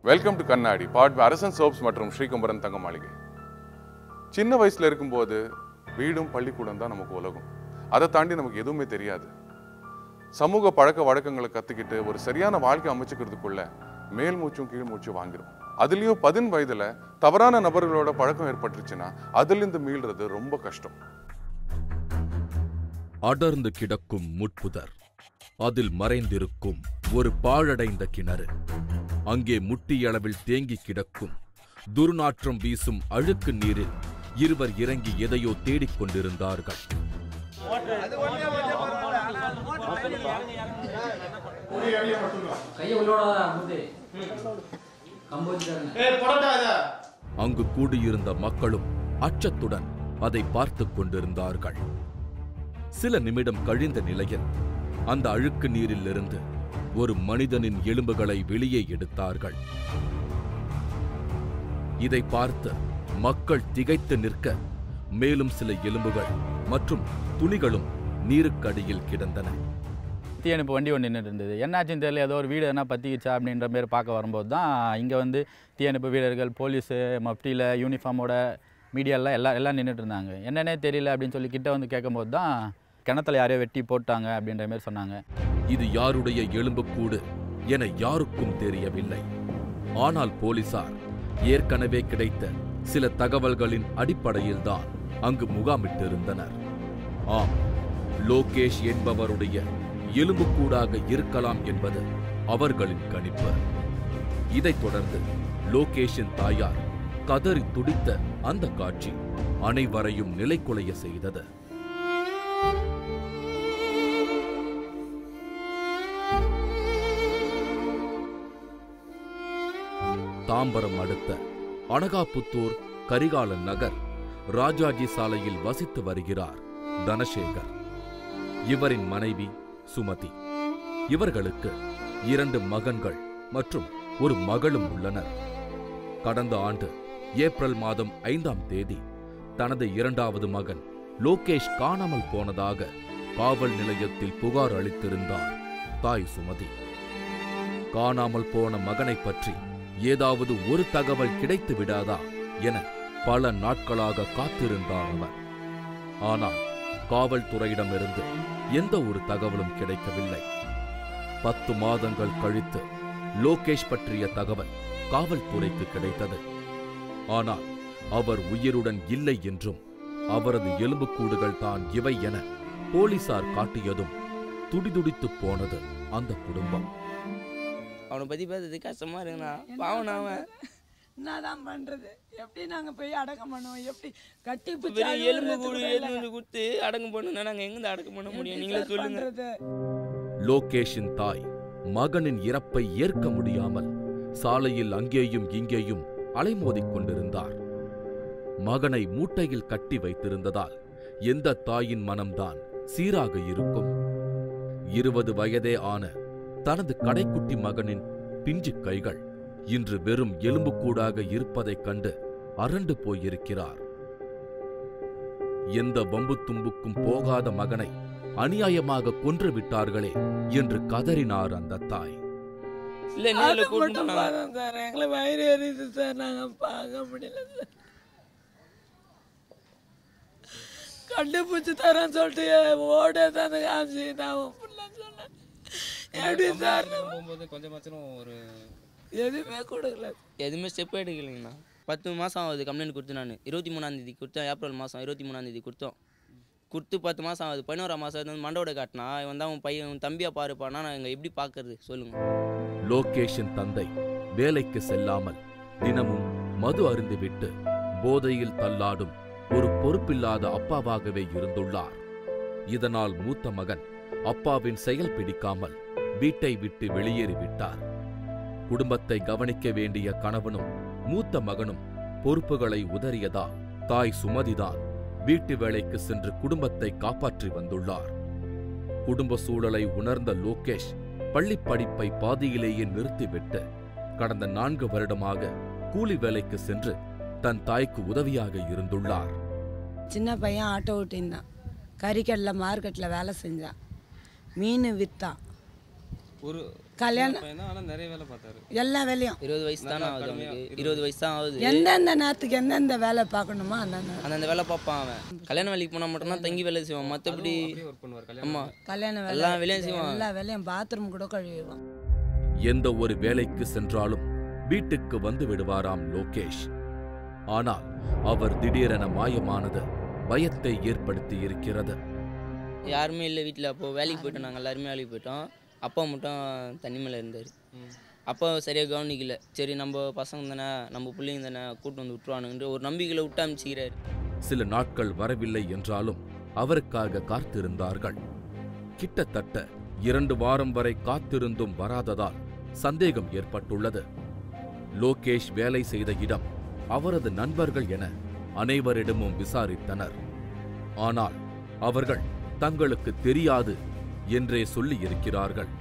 Welcome to கண்ணாடி பாட் அரசன் soaps மற்றும் ஸ்ரீகம்பரன் தங்க மாளிகை சின்ன வயசுல இருக்கும்போது வீடும் பள்ளிக்கூடம் தான் நமக்கு உலகம் அதை தாண்டி நமக்கு எதுவுமே தெரியாது சமூக பழக்க வழக்கங்களை கத்துக்கிட்டு ஒரு சரியான வாழ்க்கை அமைச்சுக்கிறதுக்குள்ள மேல் மூச்சும் கீழ் மூச்சும் வாங்கிரும் அதுலயும் பதின் வயதுல தவறான நபர்களோட பழக்கம் ஏற்பட்டுருச்சுன்னா அதிலிருந்து மீள்றது ரொம்ப கஷ்டம் அடர்ந்து கிடக்கும் முட்புதர் அதில் மறைந்திருக்கும் ஒரு பாழடைந்த கிணறு அங்கே முட்டியளவில் தேங்கி கிடக்கும் துர்நாற்றம் வீசும் அழுக்கு நீரில் இருவர் இறங்கி எதையோ தேடிக் கொண்டிருந்தார்கள் கையை உள்ளோட முத்து கம்போஜிட்டாருங்க அங்கு கூடியிருந்த மக்களும் அச்சத்துடன் அதை பார்த்துக் கொண்டிருந்தார்கள் சில நிமிடம் கழிந்த நிலையில் அந்த அழுக்கு நீரிலிருந்து ஒரு மனிதனின் எலும்புகளை வெளியே எடுத்தார்கள் இதை பார்த்து மக்கள் திகைத்து நிற்க மேலும் சில எலும்புகள் மற்றும் துணிகளும் நீருக்கடியில் கிடந்தன தீயணைப்பு வண்டி ஒன்று நின்றுட்டு இருந்தது என்னாச்சுன்னு தெரியல ஏதோ ஒரு வீடு என்ன பற்றிக்கிச்சா அப்படின்ற மாதிரி பார்க்க வரும்போது தான் இங்கே வந்து தீயணைப்பு வீரர்கள் போலீஸு மஃப்டியில் யூனிஃபார்மோட மீடியாலாம் எல்லாம் எல்லாம் நின்றுட்டு இருந்தாங்க என்னன்னே தெரியல அப்படின்னு சொல்லி கிட்ட வந்து கேட்கும்போது தான் கிணத்துல யாரையோ வெட்டி போட்டாங்க அப்படின்ற மாதிரி சொன்னாங்க இது யாருடைய எலும்புக்கூடு என யாருக்கும் தெரியவில்லை ஆனால் போலீசார் ஏற்கனவே கிடைத்த சில தகவல்களின் அடிப்படையில்தான் அங்கு முகாமிட்டிருந்தனர் ஆம் லோகேஷ் என்பவருடைய எலும்புக்கூடாக இருக்கலாம் என்பது அவர்களின் கணிப்பு இதைத் தொடர்ந்து லோகேஷின் தாயார் கதறி துடித்த அந்த காட்சி அனைவரையும் நிலைக்குலைய செய்தது தாம்பரம் அடுத்த அனகாபுத்தூர் கரிகாலன் நகர் ராஜாஜி சாலையில் வசித்து வருகிறார் தனசேகர் இவரின் மனைவி சுமதி இவர்களுக்கு இரண்டு மகன்கள் மற்றும் ஒரு மகளும் உள்ளனர் கடந்த ஆண்டு ஏப்ரல் மாதம் ஐந்தாம் தேதி தனது இரண்டாவது மகன் லோகேஷ் காணாமல் போனதாக காவல் நிலையத்தில் புகார் அளித்திருந்தார் தாய் சுமதி காணாமல் போன மகனைப் பற்றி ஏதாவது ஒரு தகவல் கிடைத்து விடாதா என பல நாட்களாக காத்திருந்தார் அவர் ஆனால் காவல்துறையிடமிருந்து எந்த ஒரு தகவலும் கிடைக்கவில்லை பத்து மாதங்கள் கழித்து லோகேஷ் பற்றிய தகவல் காவல்துறைக்கு கிடைத்தது ஆனால் அவர் உயிருடன் இல்லை என்றும் அவரது எலும்புக்கூடுகள் தான் இவை என போலீசார் காட்டியதும் துடிதுடித்துப் போனது அந்த குடும்பம் அவனை பத்தி பேசுறது கஷ்டமா இருக்குண்ணா பாவம் அவன் என்னதான் பண்றது எப்படி நாங்க போய் அடக்கம் பண்ணுவோம் எப்படி கட்டி பிடிச்சி வெறும் எலும்பு அழுகுறது கூடு கூட எடுத்து இல்ல. வந்து கொடுத்து அடக்கம் பண்ணணும்னா நாங்க எங்கிருந்து அடக்கம் பண்ண முடியும் எப்படி நீங்களே சார் சொல்லுங்க பண்றது? லோகேஷின் தாய் மகனின் இறப்பை ஏற்க முடியாமல் சாலையில் அங்கேயும் இங்கேயும் அலைமோதிக் கொண்டிருந்தார் மகனை மூட்டையில் கட்டி வைத்திருந்ததால் எந்த தாயின் மனம்தான் சீராக இருக்கும் இருபது வயதே ஆன தனது கடைக்குட்டி மகனின் பிஞ்சு கைகள் இன்று வெறும் எலும்புக்கூடாக இருப்பதைக் கண்டு அரண்டு போயிருக்கிறார் எந்த வம்பு தும்புக்கும் போகாத மகனை அநியாயமாக கொன்று விட்டார்களே என்று கதறினார் அந்த தாய் இல்ல நேர்ல அது கூட்டு மட்டும் போனாங்க போதும் சார் எங்களை வயிறு எரியுது சார் நாங்க பார்க்க முடியல சார் கண்டுபிடிச்சு தரேன்னு சொல்லிட்டு ஓட தான் காமிச்சு நான் உப்புல சொன்னேன் எப்படி சார் போகும்போது கொஞ்சமாச்சும் ஒரு எதுவுமே கொடுக்கல எதுவுமே ஸ்டெப் எடுக்கலைங்கண்ணா பத்து மாசம் ஆகுது கம்ப்ளைண்ட் கொடுத்து நான் இருபத்தி மூணாம் தேதி கொடுத்தேன் ஏப்ரல் மாசம் இருபத்தி மூணாம் தேதி கொடுத்தோம் கொடுத்து பத்து மாசம் ஆகுது பதினோராம் மாசம் வந்து மண்டோட காட்டினா இவன் தான் உன் பையன் உன் தம்பியா பாருப்பானா நான் எங்க எப்படி பாக்குறது சொல்லுங்க லோகேஷின் தந்தை வேலைக்கு செல்லாமல் தினமும் மது அருந்திவிட்டு போதையில் தள்ளாடும் ஒரு பொறுப்பில்லாத அப்பாவாகவே இருந்துள்ளார் இதனால் மூத்த மகன் அப்பாவின் செயல் பிடிக்காமல் வீட்டை விட்டு வெளியேறிவிட்டார் குடும்பத்தை கவனிக்க வேண்டிய கணவனும் மூத்த மகனும் பொறுப்புகளை உதறியதால் தாய் சுமதிதான் வீட்டு வேலைக்கு சென்று குடும்பத்தை காப்பாற்றி வந்துள்ளார் குடும்ப சூழலை உணர்ந்த லோகேஷ் பள்ளிப் படிப்பை பாதியிலேயே நிறுத்திவிட்டு கடந்த நான்கு வருடமாக கூலி வேலைக்கு சென்று தன் தாய்க்கு உதவியாக இருந்துள்ளார் சின்ன பையன் ஆட்டோ ஓட்டியிருந்தான் கறிக்கடையில் மார்க்கெட்டில் வேலை செஞ்சான் மீன் விற்றான் ஒரு கல்யாணம் பையன் தான் ஆனால் நிறைய வேலை பார்த்தாரு எல்லா வேலையும் இருபது வயசு தானே ஆகுது அவனுக்கு இருபது வயசு தான் ஆகுது எந்தெந்த நேரத்துக்கு எந்தெந்த வேலை பார்க்கணுமோ அந்தந்த அந்தந்த வேலை பார்ப்பான் அவன் கல்யாண வேலைக்கு போனால் மட்டும்தான் தங்கி வேலை செய்வான் மற்றபடி அப்படியே ஒர்க் பண்ணுவார் கல்யாணம் ஆமாம் கல்யாண வேலை எல்லா வேலையும் செய்வான். எல்லா வேலையும் பாத்ரூம் கூட கழுவிடுவான் எந்த ஒரு வேலைக்கு சென்றாலும் வீட்டுக்கு வந்து விடுவாராம் லோகேஷ் ஆனால் அவர் திடீரென மாயமானது பயத்தை ஏற்படுத்தி இருக்கிறது யாருமே இல்லை வீட்டில் அப்போது வேலைக்கு போயிட்டோம் நாங்கள் எல்லாருமே வேலைக்கு போயிட்டோம் அப்பா மட்டும் தண்ணி மேலே இருந்தார் அப்பா சரியாக கவனிக்கல சரி நம்ம பசங்க தானே நம்ம பிள்ளைங்க தானே கூட்டு வந்து விட்டுருவானுன்ற ஒரு நம்பிக்கையில் விட்டு அமைச்சிக்கிறாரு சில நாட்கள் வரவில்லை என்றாலும் அவருக்காக காத்திருந்தார்கள் கிட்டத்தட்ட இரண்டு வாரம் வரை காத்திருந்தும் வராததால் சந்தேகம் ஏற்பட்டுள்ளது லோகேஷ் வேலை செய்த இடம் அவரது நண்பர்கள் என அனைவரிடமும் விசாரித்தனர் ஆனால் அவர்கள் தங்களுக்கு தெரியாது என்றே சொல்லியிருக்கிறார்கள்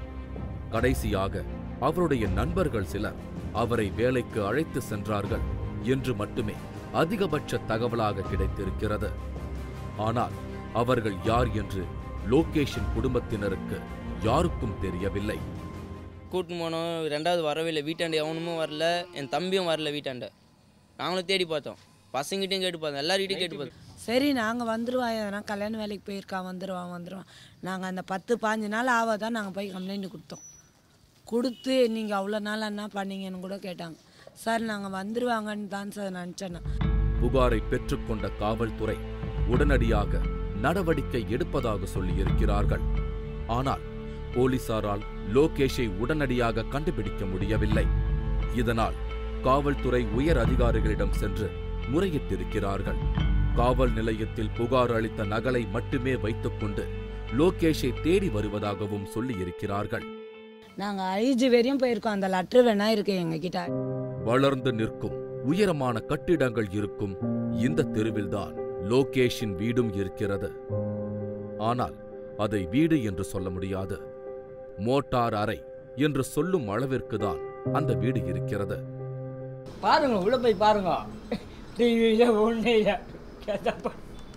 கடைசியாக அவருடைய நண்பர்கள் சிலர் அவரை வேலைக்கு அழைத்து சென்றார்கள் என்று மட்டுமே அதிகபட்ச தகவலாக கிடைத்திருக்கிறது ஆனால் அவர்கள் யார் என்று லோகேஷின் குடும்பத்தினருக்கு யாருக்கும் தெரியவில்லை கூட்டின்னு போனோம் ரெண்டாவது வரவே இல்லை வீட்டாண்ட எவனுமும் வரல என் தம்பியும் வரல வீட்டாண்ட நாங்களும் தேடி பார்த்தோம் பசங்கிட்டையும் கேட்டு பார்த்தோம் எல்லார்கிட்டையும் கேட்டு பார்த்தோம் சரி நாங்கள் வந்துடுவான் எதனா கல்யாண வேலைக்கு போயிருக்கான் வந்துடுவான் வந்துடுவான் நாங்கள் அந்த பத்து பாஞ்சு நாள் ஆவாதான் நாங்கள் போய் கம்ப்ளைண்ட் கொடுத்தோம் கொடுத்து நீங்கள் அவ்வளோ நாள் என்ன பண்ணீங்கன்னு கூட கேட்டாங்க சார் நாங்கள் வந்துடுவாங்கன்னு தான் சார் நினச்சேன் புகாரை பெற்றுக்கொண்ட காவல்துறை உடனடியாக நடவடிக்கை எடுப்பதாக சொல்லியிருக்கிறார்கள் ஆனால் போலீசாரால் லோகேஷை உடனடியாக கண்டுபிடிக்க முடியவில்லை இதனால் காவல்துறை உயர் அதிகாரிகளிடம் சென்று முறையிட்டிருக்கிறார்கள் காவல் நிலையத்தில் புகார் அளித்த நகலை மட்டுமே வைத்துக்கொண்டு லோகேஷை தேடி வருவதாகவும் சொல்லியிருக்கிறார்கள் நாங்கள் ஐஜி வரையும் போயிருக்கோம் அந்த லெட்ரு வேணா இருக்கு எங்ககிட்ட வளர்ந்து நிற்கும் உயரமான கட்டிடங்கள் இருக்கும் இந்த தெருவில்தான் லோகேஷின் வீடும் இருக்கிறது ஆனால் அதை வீடு என்று சொல்ல முடியாது மோட்டார் அறை என்று சொல்லும் அளவிற்குதான் அந்த வீடு இருக்கிறது பாருங்க உள்ள போய் பாருங்க டிவியில ஒண்ணு இல்லை கேட்டப்ப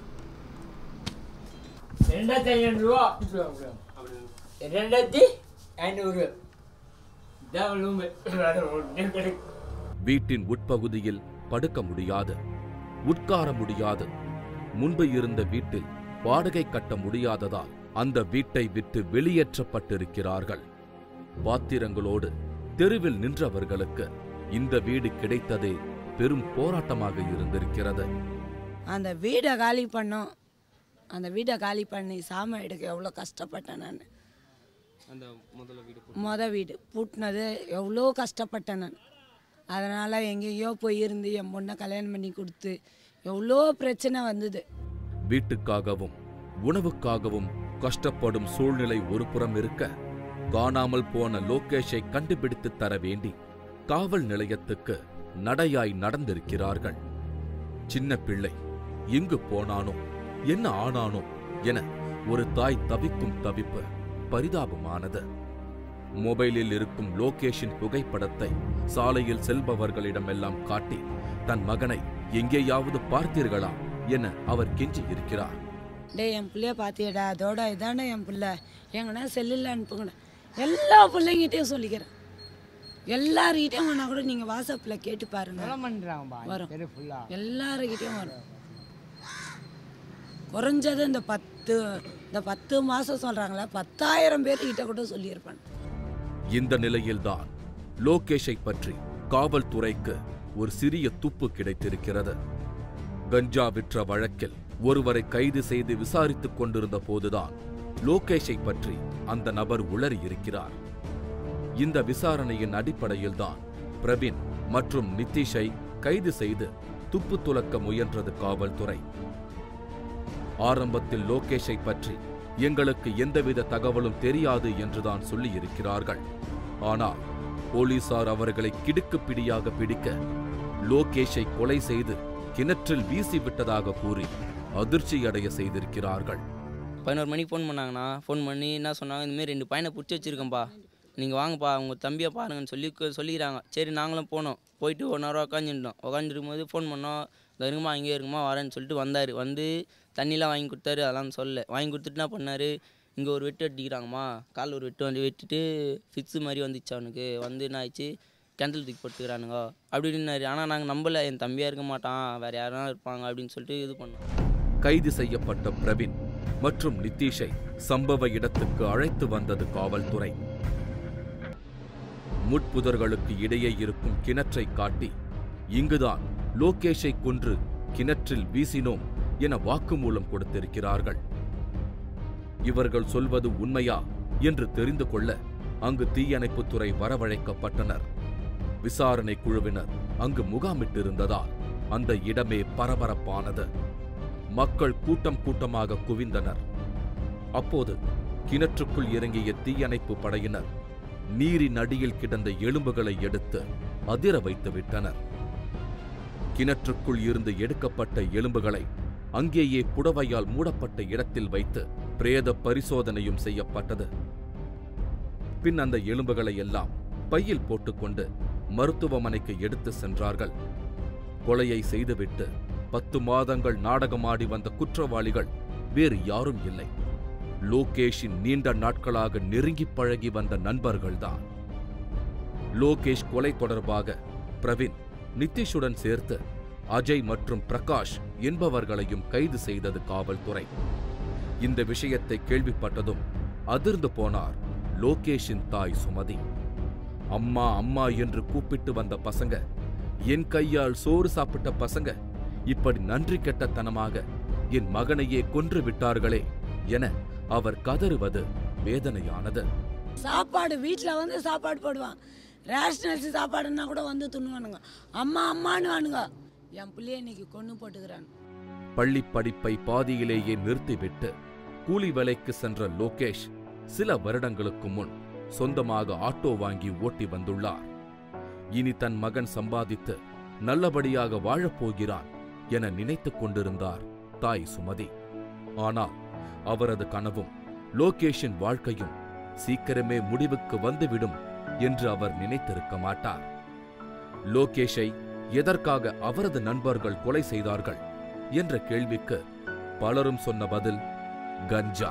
ரெண்டாயிரத்தி ஐநூறு ரூபா ரெண்டாயிரத்தி ஐநூறு இதான் ரூமு வேற ஒண்ணு கிடைக்கும் வீட்டின் உட்பகுதியில் படுக்க முடியாது உட்கார முடியாது முன்பு இருந்த வீட்டில் வாடகை கட்ட முடியாததால் அந்த வீட்டை விட்டு வெளியேற்றப்பட்டிருக்கிறார்கள் பாத்திரங்களோடு தெருவில் நின்றவர்களுக்கு இந்த வீடு கிடைத்ததே பெரும் போராட்டமாக இருந்திருக்கிறது அந்த வீடை காலி பண்ணோம் அந்த வீடை காலி பண்ணி சாம எடுக்க எவ்வளோ கஷ்டப்பட்டேன் நான் அந்த முதல்ல வீடு போட்டு மொத வீடு பூட்டினது எவ்வளோ கஷ்டப்பட்டேன் நான் அதனால் எங்கேயோ போய் இருந்து என் பொண்ணை கல்யாணம் பண்ணி கொடுத்து எவ்வளோ பிரச்சனை வந்தது வீட்டுக்காகவும் உணவுக்காகவும் கஷ்டப்படும் சூழ்நிலை ஒருபுறம் இருக்க காணாமல் போன லோகேஷை கண்டுபிடித்து தர வேண்டி காவல் நிலையத்துக்கு நடையாய் நடந்திருக்கிறார்கள் சின்ன பிள்ளை எங்கு போனானோ என்ன ஆனானோ என ஒரு தாய் தவிக்கும் தவிப்பு பரிதாபமானது மொபைலில் இருக்கும் லோகேஷின் புகைப்படத்தை சாலையில் செல்பவர்களிடமெல்லாம் காட்டி தன் மகனை எங்கேயாவது பார்த்தீர்களா என அவர் கெஞ்சி இருக்கிறார் டேய் என் பிள்ளைய பார்த்தியடா அதோட இதாண்டா என் பிள்ளை எங்கன்னா செல்லில் அனுப்புங்கடா எல்லா பிள்ளைங்கிட்டையும் சொல்லிக்கிறேன் எல்லாருக்கிட்டையும் வேணா கூட நீங்கள் வாட்ஸ்அப்பில் கேட்டு பாருங்க பண்றாங்கப்பா வரும். தெரு ஃபுல்லா எல்லாருக்கிட்டையும் வரும் குறைஞ்சது இந்த பத்து இந்த பத்து மாதம் சொல்கிறாங்களே பத்தாயிரம் பேர்கிட்ட கூட சொல்லியிருப்பேன் இந்த நிலையில்தான் லோகேஷை பற்றி காவல்துறைக்கு ஒரு சிறிய துப்பு கிடைத்திருக்கிறது கஞ்சா விற்ற வழக்கில் ஒருவரை கைது செய்து விசாரித்துக் கொண்டிருந்த போதுதான் லோகேஷை பற்றி அந்த நபர் உளறி இருக்கிறார் இந்த விசாரணையின் அடிப்படையில்தான் பிரவீன் மற்றும் நிதிஷை கைது செய்து துப்பு துலக்க முயன்றது காவல்துறை ஆரம்பத்தில் லோகேஷை பற்றி எங்களுக்கு எந்தவித தகவலும் தெரியாது என்றுதான் சொல்லியிருக்கிறார்கள் ஆனால் போலீசார் அவர்களை கிடுக்குப்பிடியாக பிடிக்க லோகேஷை கொலை செய்து கிணற்றில் வீசிவிட்டதாக கூறி அதிர்ச்சியடைய செய்திருக்கிறார்கள் பதினோரு மணிக்கு ஃபோன் பண்ணாங்கண்ணா ஃபோன் பண்ணி என்ன சொன்னாங்க இந்தமாரி ரெண்டு பையனை பிடிச்சி வச்சிருக்கேன்ப்பா நீங்கள் வாங்கப்பா உங்கள் தம்பியை பாருங்கன்னு சொல்லி சொல்லிக்கிறாங்க சரி நாங்களும் போனோம் போயிட்டு ஒன் ஹவர் உட்காந்துட்டோம் உட்காந்துருக்கும் போது ஃபோன் பண்ணோம் இந்த இருக்குமா இங்கே இருக்குமா வரேன்னு சொல்லிட்டு வந்தார் வந்து தண்ணிலாம் வாங்கி கொடுத்தாரு அதெல்லாம் சொல்ல வாங்கி கொடுத்துட்டு என்ன பண்ணார் இங்கே ஒரு வெட்டு அடிக்கிறாங்கம்மா காலில் ஒரு வெட்டு வந்து வெட்டிட்டு ஃபிக்ஸு மாதிரி வந்துச்சு அவனுக்கு வந்து என்ன ஆயிடுச்சு கிணத்துல தூக்கி போட்டுக்கிறானுங்க அப்படின்னாரு ஆனால் நாங்கள் நம்பலை என் தம்பியாக இருக்க மாட்டான் வேறு யாரும் இருப்பாங்க அப்படின்னு சொல்லிட்டு இது பண்ணோம் கைது செய்யப்பட்ட பிரவீன் மற்றும் நித்தீஷை சம்பவ இடத்துக்கு அழைத்து வந்தது காவல்துறை முட்புதர்களுக்கு இடையே இருக்கும் கிணற்றை காட்டி இங்குதான் லோகேஷை கொன்று கிணற்றில் வீசினோம் என வாக்குமூலம் கொடுத்திருக்கிறார்கள் இவர்கள் சொல்வது உண்மையா என்று தெரிந்து கொள்ள அங்கு தீயணைப்புத்துறை வரவழைக்கப்பட்டனர் விசாரணை குழுவினர் அங்கு முகாமிட்டிருந்ததால் அந்த இடமே பரபரப்பானது மக்கள் கூட்டம் கூட்டமாக குவிந்தனர் அப்போது கிணற்றுக்குள் இறங்கிய தீயணைப்பு படையினர் நீரின் அடியில் கிடந்த எலும்புகளை எடுத்து அதிர வைத்து விட்டனர் கிணற்றுக்குள் இருந்து எடுக்கப்பட்ட எலும்புகளை அங்கேயே புடவையால் மூடப்பட்ட இடத்தில் வைத்து பிரேத பரிசோதனையும் செய்யப்பட்டது பின் அந்த எலும்புகளை எல்லாம் பையில் போட்டுக்கொண்டு மருத்துவமனைக்கு எடுத்து சென்றார்கள் கொலையை செய்துவிட்டு பத்து மாதங்கள் நாடகமாடி வந்த குற்றவாளிகள் வேறு யாரும் இல்லை லோகேஷின் நீண்ட நாட்களாக நெருங்கி பழகி வந்த நண்பர்கள்தான் லோகேஷ் கொலை தொடர்பாக பிரவீன் நிதிஷுடன் சேர்த்து அஜய் மற்றும் பிரகாஷ் என்பவர்களையும் கைது செய்தது காவல்துறை இந்த விஷயத்தை கேள்விப்பட்டதும் அதிர்ந்து போனார் லோகேஷின் தாய் சுமதி அம்மா அம்மா என்று கூப்பிட்டு வந்த பசங்க என் கையால் சோறு சாப்பிட்ட பசங்க இப்படி நன்றி கெட்டத்தனமாக என் மகனையே கொன்று விட்டார்களே என அவர் கதறுவது வேதனையானது சாப்பாடு வீட்டில் வந்து சாப்பாடு போடுவான் ரேஷனல்ஸ் சாப்பாடுன்னா கூட வந்து துண்ணுவானுங்க அம்மா அம்மான்னு வானுங்க என் பிள்ளைய இன்னைக்கு கொன்று போட்டுக்கிறான் பள்ளி படிப்பை பாதியிலேயே நிறுத்திவிட்டு கூலி வேலைக்கு சென்ற லோகேஷ் சில வருடங்களுக்கு முன் சொந்தமாக ஆட்டோ வாங்கி ஓட்டி வந்துள்ளார் இனி தன் மகன் சம்பாதித்து நல்லபடியாக வாழப் போகிறான் என நினைத்துக் கொண்டிருந்தார் தாய் சுமதி ஆனால் அவரது கனவும் லோகேஷின் வாழ்க்கையும் சீக்கிரமே முடிவுக்கு வந்துவிடும் என்று அவர் நினைத்திருக்க மாட்டார் லோகேஷை எதற்காக அவரது நண்பர்கள் கொலை செய்தார்கள் என்ற கேள்விக்கு பலரும் சொன்ன பதில் கஞ்சா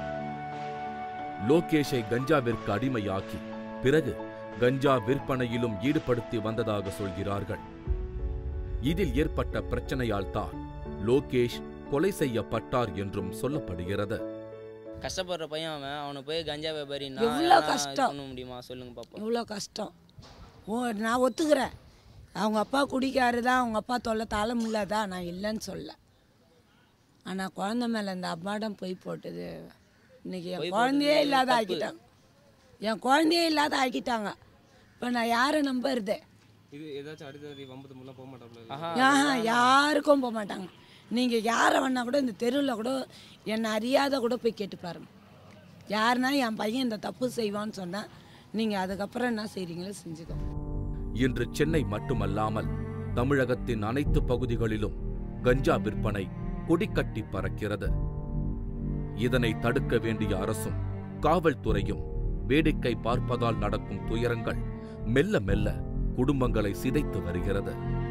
லோகேஷை கஞ்சாவிற்கு அடிமையாக்கி பிறகு கஞ்சா விற்பனையிலும் ஈடுபடுத்தி வந்ததாக சொல்கிறார்கள் இதில் ஏற்பட்ட பிரச்சனையால் தான் லோகேஷ் கொலை செய்யப்பட்டார் என்றும் சொல்லப்படுகிறது கஷ்டப்படுற பையன் அவன் அவனை போய் கஞ்சா வியாபாரின்னா எவ்வளோ யாருன்னா இது கஷ்டம். பண்ண முடியுமா சொல்லுங்க பாப்போம் எவ்வளோ கஷ்டம் ஓ நான் ஒத்துக்கிறேன் அவங்க அப்பா குடிக்காரு தான் அவங்க அப்பா தொல்லை தாள முடியாதா நான் இல்லைன்னு சொல்ல ஆனால் குழந்தை மேலே இந்த அம்மாடம் போய் போட்டது இன்னைக்கு என் பொய் குழந்தையே போட்டது இல்லாத தப்பு. ஆக்கிட்டாங்க என் குழந்தையே இல்லாத ஆக்கிட்டாங்க இப்போ நான் யாரை நம்புறது இது ஏதாச்சும் அடுத்த வம்பது முல்லாம் போக மாட்டாப்ல ஆஹா ஆஹா யாருக்கும் போக மாட்டாங்க நீங்கள் யாரை வேணா கூட இந்த தெருவில் கூட என்னை அறியாத கூட போய் கேட்டு பாருங்க யாருன்னா என் பையன் இந்த தப்பு செய்வான்னு சொன்னால் நீங்கள் அதுக்கப்புறம் என்ன செய்கிறீங்களோ செஞ்சுக்கோங்க இன்று சென்னை மட்டுமல்லாமல் தமிழகத்தின் அனைத்து பகுதிகளிலும் கஞ்சா விற்பனை கொடிக்கட்டி பறக்கிறது இதனை தடுக்க வேண்டிய அரசும் காவல்துறையும் வேடிக்கை பார்ப்பதால் நடக்கும் துயரங்கள் மெல்ல மெல்ல குடும்பங்களை சிதைத்து வருகிறது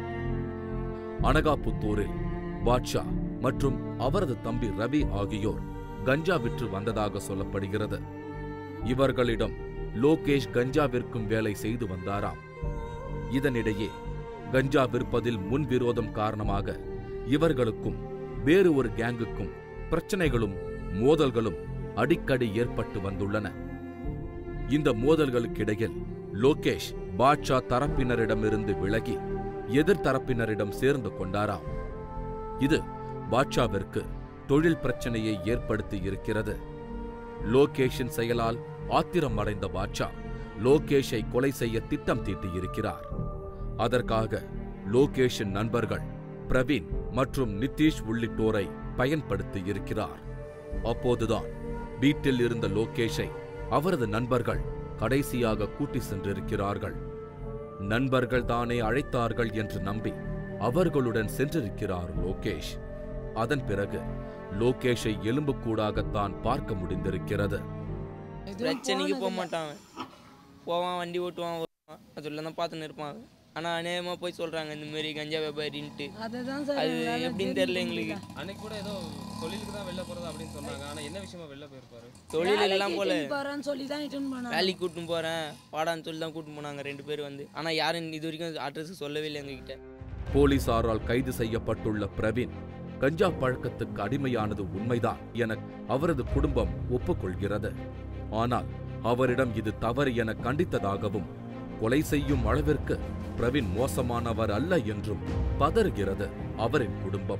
அனகாபுத்தூரில் பாட்ஷா மற்றும் அவரது தம்பி ரவி ஆகியோர் கஞ்சா விற்று வந்ததாக சொல்லப்படுகிறது இவர்களிடம் லோகேஷ் கஞ்சா விற்கும் வேலை செய்து வந்தாராம் இதனிடையே கஞ்சா விற்பதில் முன்விரோதம் காரணமாக இவர்களுக்கும் வேறு ஒரு கேங்குக்கும் பிரச்சனைகளும் மோதல்களும் அடிக்கடி ஏற்பட்டு வந்துள்ளன இந்த மோதல்களுக்கிடையில் லோகேஷ் பாட்ஷா தரப்பினரிடமிருந்து விலகி எதிர்த்தரப்பினரிடம் சேர்ந்து கொண்டாராம் இது பாட்ஷாவிற்கு தொழில் பிரச்சனையை ஏற்படுத்தி இருக்கிறது லோகேஷின் செயலால் ஆத்திரம் அடைந்த பாட்ஷா லோகேஷை கொலை செய்ய திட்டம் தீட்டியிருக்கிறார் அதற்காக லோகேஷின் நண்பர்கள் பிரவீன் மற்றும் நிதிஷ் உள்ளிட்டோரை பயன்படுத்தி இருக்கிறார் அப்போதுதான் வீட்டில் இருந்த லோகேஷை அவரது நண்பர்கள் கடைசியாக கூட்டி சென்றிருக்கிறார்கள் நண்பர்கள் தானே அழைத்தார்கள் என்று நம்பி அவர்களுடன் சென்றிருக்கிறார் லோகேஷ் அதன் பிறகு லோகேஷை எலும்புக்கூடாகத்தான் பார்க்க முடிந்திருக்கிறது எதுவும் பிரச்சனைக்கு போக போனதில்ல. மாட்டான் அவன் போவான் வண்டி ஓட்டுவான் வருவான் அதில் தான் பார்த்துன்னு இருப்பான் அவன். ஆனால் அநேகமாக போய் சொல்கிறாங்க இந்த மாதிரி கஞ்சா வியாபாரின்ட்டு அதுதான் சார் அது எங்களால எப்படின்னு தெரியல எங்களுக்கு அன்னைக்கு கூட ஏதோ தொழிலுக்கு தான் வெளில போறதா அப்படின்னு சொன்னாங்க ஆனா என்ன விஷயமா வெளில போயிருப்பாரு தொழிலெல்லாம் போல போறான்னு சொல்லி தான் இட்டுன்னு போனாங்க வேலைக்கு கூட்டின்னு போகிறேன் பாடான்னு சொல்லி தான் கூட்டின்னு போனாங்க ரெண்டு பேர் வந்து ஆனால் யாரும் இது வரைக்கும் அட்ரஸ் சொல்லவே இல்லை எங்ககிட்ட போலீசாரால் கைது செய்யப்பட்டுள்ள பிரவீன் கஞ்சா பழக்கத்துக்கு அடிமையானது உண்மைதான் என அவரது குடும்பம் ஒப்புக்கொள்கிறது ஆனால் அவரிடம் இது தவறு என கண்டித்ததாகவும் கொலை செய்யும் அளவிற்கு பிரவீன் மோசமானவர் அல்ல என்றும் பதறுகிறது அவரின் குடும்பம்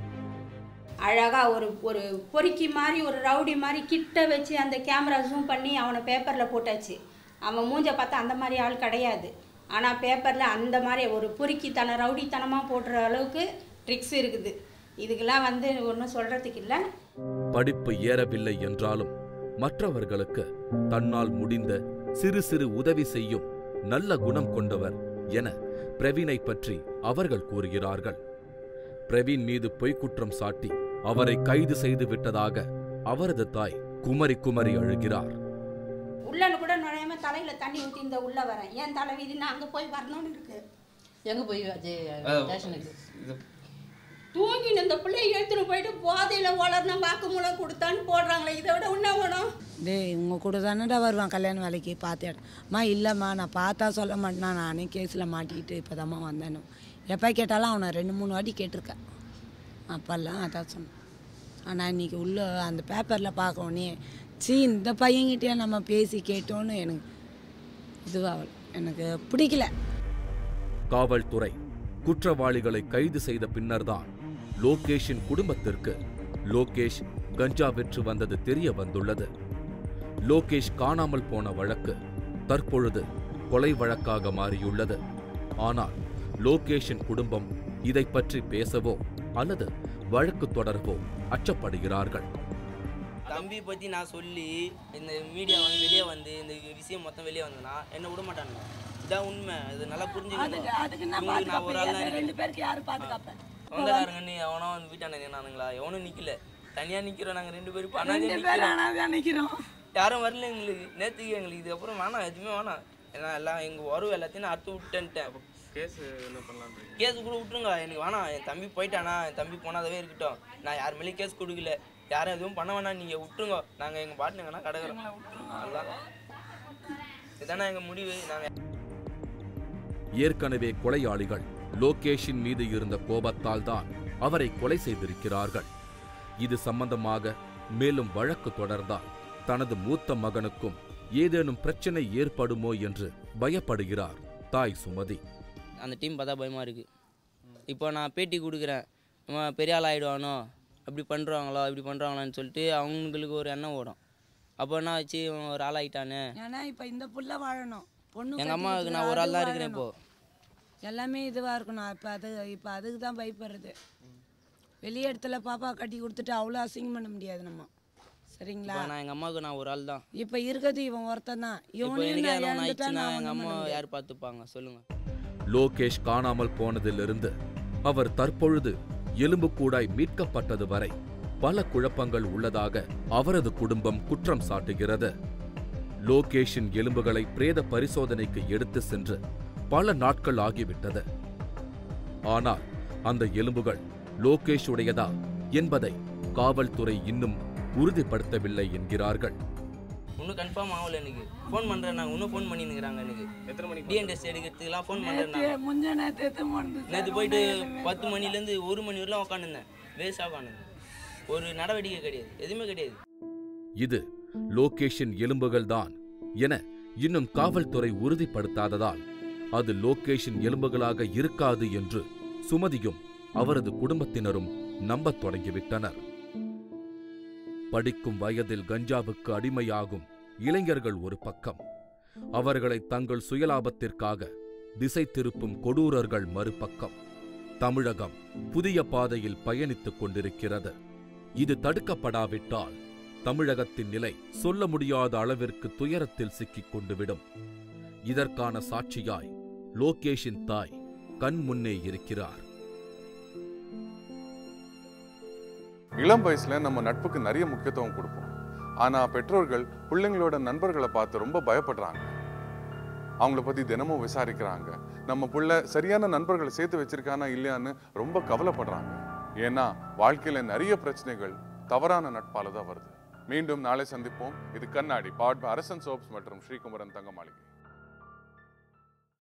அழகாக ஒரு ஒரு பொறுக்கி மாதிரி ஒரு ரவுடி மாதிரி கிட்ட வச்சு அந்த கேமரா ஜூம் பண்ணி அவனை பேப்பரில் போட்டாச்சு அவன் மூஞ்ச பார்த்தா அந்த மாதிரி ஆள் கிடையாது ஆனால் பேப்பரில் அந்த மாதிரி ஒரு பொறுக்கித்தனம் ரவுடித்தனமாக போடுற அளவுக்கு ட்ரிக்ஸ் இருக்குது இதுக்கெல்லாம் வந்து ஒன்றும் சொல்கிறதுக்கு இல்லை படிப்பு ஏறவில்லை என்றாலும் மற்றவர்களுக்கு தன்னால் முடிந்த சிறு சிறு உதவி செய்யும் நல்ல குணம் கொண்டவர் என பிரவீனை பற்றி அவர்கள் கூறுகிறார்கள் பிரவீன் மீது பொய்க்குற்றம் சாட்டி அவரை கைது செய்து விட்டதாக அவரது தாய் குமரி குமரி அழுகிறார் உள்ளன்னு கூட நுழையாம தலையில் தண்ணி ஊற்றி இந்த உள்ளே வரேன் ஏன் தலை வீதி நான் அங்கே போய் வரணும்னு இருக்கு எங்கே போய் அஜய் ஸ்டேஷனுக்கு இது தூங்கின இந்த பிள்ளைய எடுத்துன்னு போயிட்டு போதையில் வளர்ன வாக்குமூலம் கொடுத்தான்னு போடுறாங்களே இதை விட என்ன வேணும் டேய் இவங்க கூட தானடா வருவான் கல்யாண வேலைக்கு பார்த்தேன் அம்மா இல்லைம்மா நான் பார்த்தா சொல்ல மாட்டேனா நானே கேஸில் மாட்டிக்கிட்டு இப்போ வந்தேன்னு எப்போ கேட்டாலும் அவனை ரெண்டு மூணு வாட்டி கேட்டிருக்கேன் அப்போல்லாம் அதான் சொன்னேன் ஆனால் இன்னைக்கு உள்ள அந்த பேப்பரில் பார்க்கவுனே சீ இந்த பையன்கிட்டயே நம்ம பேசி கேட்டோன்னு எனக்கு இதுவாகல எனக்கு பிடிக்கல காவல்துறை குற்றவாளிகளை கைது செய்த பின்னர்தான் லோகேஷின் குடும்பத்திற்கு லோகேஷ் கஞ்சா விற்று வந்தது தெரிய வந்துள்ளது லோகேஷ் காணாமல் போன வழக்கு தற்பொழுது கொலை வழக்காக மாறியுள்ளது ஆனால் லோகேஷின் குடும்பம் இதை பற்றி பேசவோ அல்லது வழக்கு தொடரவோ அச்சப்படுகிறார்கள் தம்பி பற்றி நான் சொல்லி இந்த மீடியா வந்து வெளியே வந்து இந்த விஷயம் மொத்தம் வெளியே வந்ததுன்னா என்னை விட மாட்டானுங்க இதான் உண்மை இது நல்லா புரிஞ்சுக்கணும் இவங்களுக்கு நான் ஒரு ஆள் தான் இருக்கேன். பேருக்கு யாரு பாதுகாப்பேன் சொந்தக்காரங்கன்னு எவனோ வந்து வீட்டாண்ட நின்னானுங்களா எவனும் நிக்கல தனியா நிக்கிறோம் நாங்க ரெண்டு பேரும் பண்ணாதே நிக்கிறோம் நினைக்கிறோம் யாரும் வரல எங்களுக்கு நேத்துக்கு எங்களுக்கு இது அப்புறம் வேணாம் எதுவுமே வேணாம் ஏன்னா எல்லாம் எங்க உறவு எல்லாத்தையும் நான் அறுத்து விட்டேன்ட்டேன் கேஸ் என்ன பண்ணலான்றீங்க கேஸ் கூட விட்டுருங்க எனக்கு வேணாம் என் தம்பி போயிட்டானா என் தம்பி போனாதவே இருக்கட்டும் நான் யார் மேலேயும் கேஸ் கொடுக்கல யாரும் எதுவும் பண்ண வேணாம் நீங்க விட்டுருங்க நாங்க எங்க பாட்டுங்கன்னா கடக்கிறோம் அதுதான் இதுதானே எங்க முடிவு நாங்க ஏற்கனவே கொலையாளிகள் லோகேஷின் மீது இருந்த கோபத்தால் தான் அவரை கொலை செய்திருக்கிறார்கள் இது சம்பந்தமாக மேலும் வழக்கு தொடர்ந்தால் தனது மூத்த மகனுக்கும் ஏதேனும் பிரச்சனை ஏற்படுமோ என்று பயப்படுகிறார் தாய் சுமதி அந்த டீம் பார்த்தா பயமாக இருக்குது இப்போ நான் பேட்டி கொடுக்குறேன் இவன் பெரிய ஆள் ஆகிடுவானோ அப்படி பண்ணுறாங்களோ இப்படி பண்ணுறாங்களான்னு சொல்லிட்டு அவங்களுக்கு ஒரு எண்ணம் ஓடும் அப்போ என்ன ஆச்சு இவன் ஒரு ஆள் ஆகிட்டானே ஏன்னா இப்போ இந்த புள்ள வாழணும் பொண்ணு எங்கள் அம்மாவுக்கு நான் ஒரு ஆள் தான் இருக்கிறேன் இப்போ எல்லாமே இதுவாக இருக்கணும் இப்போ அது இப்போ அதுக்கு தான் பயப்படுறது வெளி இடத்துல பாப்பா கட்டி கொடுத்துட்டு அவ்வளோ அசிங்கம் பண்ண முடியாது நம்ம சரிங்களா இப்போ நான் எங்கள் அம்மாவுக்கு நான் ஒரு ஆள் தான் இப்போ இருக்கிறது இவன் ஒருத்தன் தான் இப்போ இவனையும் எனக்கு நான் யாரும் இழந்துட்டா ஆயிடுச்சுன்னா நான் எங்கள் ஒண்ணும் அம்மா பண்ண முடியாது. யார் பார்த்துப்பாங்க சொல்லுங்கள் லோகேஷ் காணாமல் போனதிலிருந்து அவர் தற்பொழுது எலும்புக்கூடாய் மீட்கப்பட்டது வரை பல குழப்பங்கள் உள்ளதாக அவரது குடும்பம் குற்றம் சாட்டுகிறது லோகேஷின் எலும்புகளை பிரேத பரிசோதனைக்கு எடுத்து சென்று பல நாட்கள் ஆகிவிட்டது ஆனால் அந்த எலும்புகள் லோகேஷ் உடையதா என்பதை காவல்துறை இன்னும் உறுதிப்படுத்தவில்லை என்கிறார்கள் இன்னும் கன்ஃபார்ம் ஆகல எனக்கு ஃபோன் பண்ணுறேன் நாங்கள் இன்னும் ஃபோன் பண்ணினுக்கிறாங்க எனக்கு எத்தனை மணிக்கு டிஎன் டெஸ்ட் எடுக்கிறதுக்குலாம் ஃபோன் பண்ணுறேன் நான் முஞ்ச நேரத்து எத்தனை மணி நேற்று போயிட்டு பத்து மணிலேருந்து ஒரு மணி வரலாம் உட்காந்துருந்தேன் வேஸ்டாக உட்காந்துருந்தேன் ஒரு நடவடிக்கை கிடையாது எதுவுமே கிடையாது இது லோகேஷின் எலும்புகள்தான் என இன்னும் காவல்துறை உறுதிப்படுத்தாததால் அது லோகேஷின் எலும்புகளாக இருக்காது என்று சுமதியும் அவரது குடும்பத்தினரும் நம்பத் தொடங்கிவிட்டனர் படிக்கும் வயதில் கஞ்சாவுக்கு அடிமையாகும் இளைஞர்கள் ஒரு பக்கம் அவர்களை தங்கள் சுயலாபத்திற்காக திசை திருப்பும் கொடூரர்கள் மறுபக்கம் தமிழகம் புதிய பாதையில் பயணித்துக் கொண்டிருக்கிறது இது தடுக்கப்படாவிட்டால் தமிழகத்தின் நிலை சொல்ல முடியாத அளவிற்கு துயரத்தில் சிக்கிக் கொண்டுவிடும் இதற்கான சாட்சியாய் லோகேஷின் தாய் கண் முன்னே இருக்கிறார் இளம் வயசுல நம்ம நட்புக்கு நிறைய முக்கியத்துவம் கொடுப்போம் ஆனா பெற்றோர்கள் பிள்ளைங்களோட நண்பர்களை பார்த்து ரொம்ப பயப்படுறாங்க அவங்கள பற்றி தினமும் விசாரிக்கிறாங்க நம்ம புள்ள சரியான நண்பர்களை சேர்த்து வச்சிருக்கானா இல்லையான்னு ரொம்ப கவலைப்படுறாங்க ஏன்னா வாழ்க்கையில் நிறைய பிரச்சனைகள் தவறான நட்பால தான் வருது மீண்டும் நாளை சந்திப்போம் இது கண்ணாடி பாட் அரசன் சோப்ஸ் மற்றும் ஸ்ரீகுமரன் தங்க மாளிகை